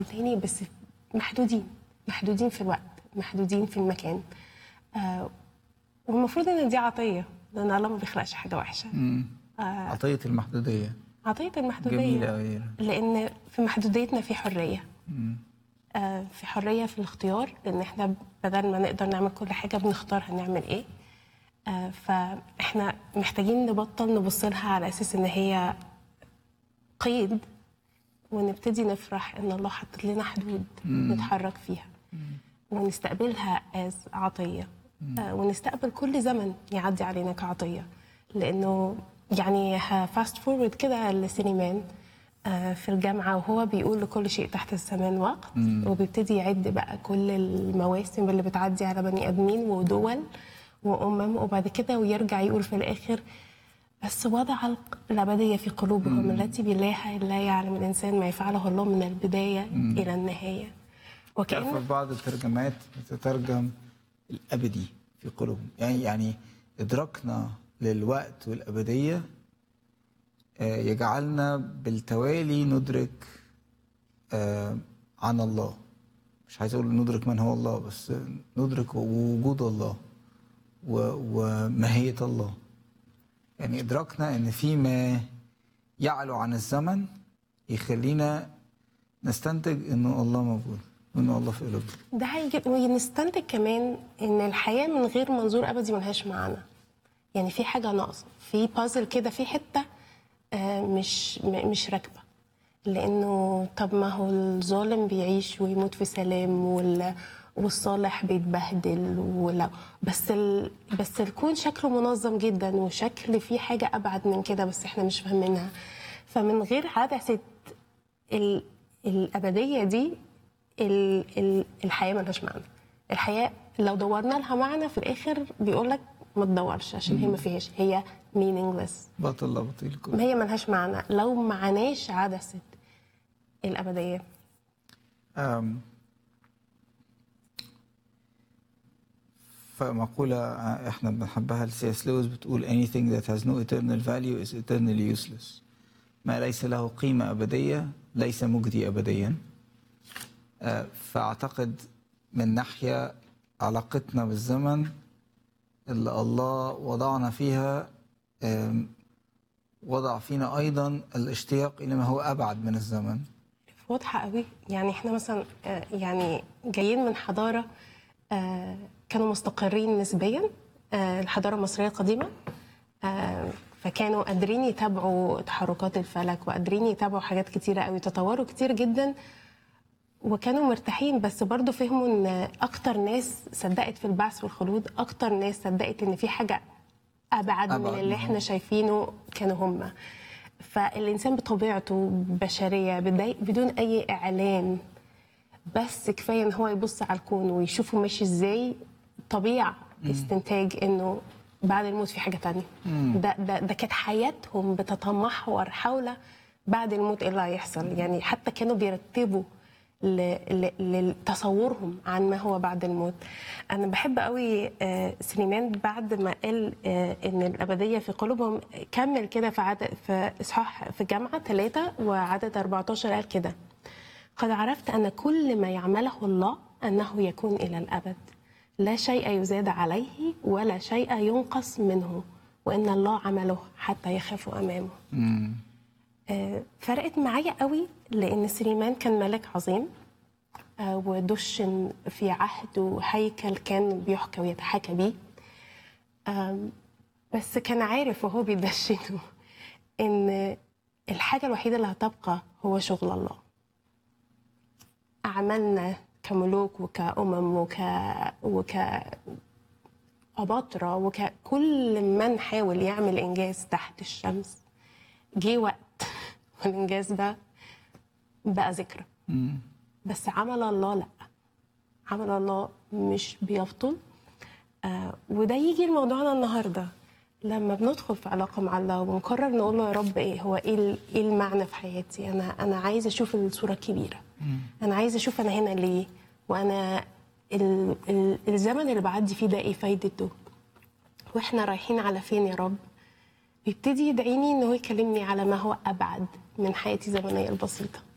تاني بس محدودين محدودين في الوقت محدودين في المكان آه والمفروض ان دي عطيه لان الله ما بيخلقش حاجه وحشه عطية المحدودية عطيه المحدوديه جميلة أوي لان في محدوديتنا في حريه آه في حريه في الاختيار لان احنا بدل ما نقدر نعمل كل حاجه بنختار هنعمل ايه آه فاحنا محتاجين نبطل نبص لها على اساس ان هي قيد ونبتدي نفرح ان الله حط لنا حدود نتحرك فيها ونستقبلها از عطيه آه ونستقبل كل زمن يعدي علينا كعطيه لانه يعني فاست فورورد كده لسليمان آه في الجامعه وهو بيقول لكل شيء تحت السماء وقت وبيبتدي يعد بقى كل المواسم اللي بتعدي على بني ادمين ودول وامم وبعد كده ويرجع يقول في الاخر بس وضع الق- الأبدية في قلوبهم التي بالله لا يعلم الإنسان ما يفعله الله من البداية إلى النهاية تعرف وكأن في بعض الترجمات بتترجم الأبدي في قلوبهم يعني يعني إدراكنا للوقت والأبدية آه، يجعلنا بالتوالي ندرك آه، عن الله مش عايز أقول ندرك من هو الله بس ندرك وجود الله و- وماهية الله يعني إدراكنا إن في ما يعلو عن الزمن يخلينا نستنتج إنه الله موجود وإنه الله في قلوبنا ده هيجي ونستنتج كمان إن الحياة من غير منظور أبدي ملهاش معنى يعني في حاجة ناقصة في بازل كده في حتة آه، مش م- مش راكبة لأنه طب ما هو الظالم بيعيش ويموت في سلام وال والصالح بيتبهدل ولا بس ال... بس الكون شكله منظم جدا وشكل فيه حاجة أبعد من كده بس احنا مش فاهمينها فمن غير عدسة ال... الأبدية دي ال... ال... الحياة ملهاش معنى الحياة لو دورنا لها معنى في الآخر بيقول لك ما تدورش عشان هي ما فيهاش هي meaningless بطل لا بطيل كل ما هي ملهاش معنى لو معناش عدسة الأبدية أم، فمقولة احنا بنحبها لسي اس لويس بتقول anything that has no eternal value is eternally useless ما ليس له قيمة أبدية ليس مجدي أبديا أه، فأعتقد من ناحية علاقتنا بالزمن اللي الله وضعنا فيها أم، وضع فينا أيضا الاشتياق إلى ما هو أبعد من الزمن واضحة قوي يعني احنا مثلا آه، يعني جايين من حضارة آه، كانوا مستقرين نسبيا آه، الحضارة المصرية القديمة آه، فكانوا قادرين يتابعوا تحركات الفلك وقادرين يتابعوا حاجات كتيرة قوي تطوروا كتير جدا وكانوا مرتاحين بس برضو فهموا ان اكتر ناس صدقت في البعث والخلود اكتر ناس صدقت ان في حاجة ابعد, أبعد من اللي من احنا هم. شايفينه كانوا هم فالانسان بطبيعته بشريه بداي- بدون اي اعلان بس كفايه ان هو يبص على الكون ويشوفه ماشي ازاي طبيعه استنتاج انه بعد الموت في حاجه تانية ده ده ده كانت حياتهم بتتمحور حول بعد الموت ايه اللي هيحصل يعني حتى كانوا بيرتبوا ل- ل- لتصورهم عن ما هو بعد الموت انا بحب قوي آه، سليمان بعد ما قال آه، ان الابديه في قلوبهم كمل كده في عدد في اصحاح في جامعه ثلاثة وعدد 14 قال كده قد عرفت ان كل ما يعمله الله انه يكون الى الابد لا شيء يزاد عليه ولا شيء ينقص منه وان الله عمله حتى يخافوا امامه آه، فرقت معايا قوي لان سليمان كان ملك عظيم آه، ودش في عهد وهيكل كان بيحكى ويتحكى بيه آم، بس كان عارف وهو بيدشنه ان الحاجه الوحيده اللي هتبقى هو شغل الله اعمالنا كملوك وكأمم وك وك أباطرة وككل من حاول يعمل إنجاز تحت الشمس جه وقت والإنجاز ده بقى ذكرى بس عمل الله لا عمل الله مش بيبطل آه وده يجي لموضوعنا النهارده لما بندخل في علاقه مع الله ونقرر نقول له يا رب ايه هو ايه ال- ايه المعنى في حياتي انا انا عايزه اشوف الصوره الكبيره انا عايزه اشوف انا هنا ليه وانا ال ال الزمن اللي بعدي فيه ده ايه فايدته واحنا رايحين على فين يا رب بيبتدي يدعيني ان هو يكلمني على ما هو ابعد من حياتي الزمنيه البسيطه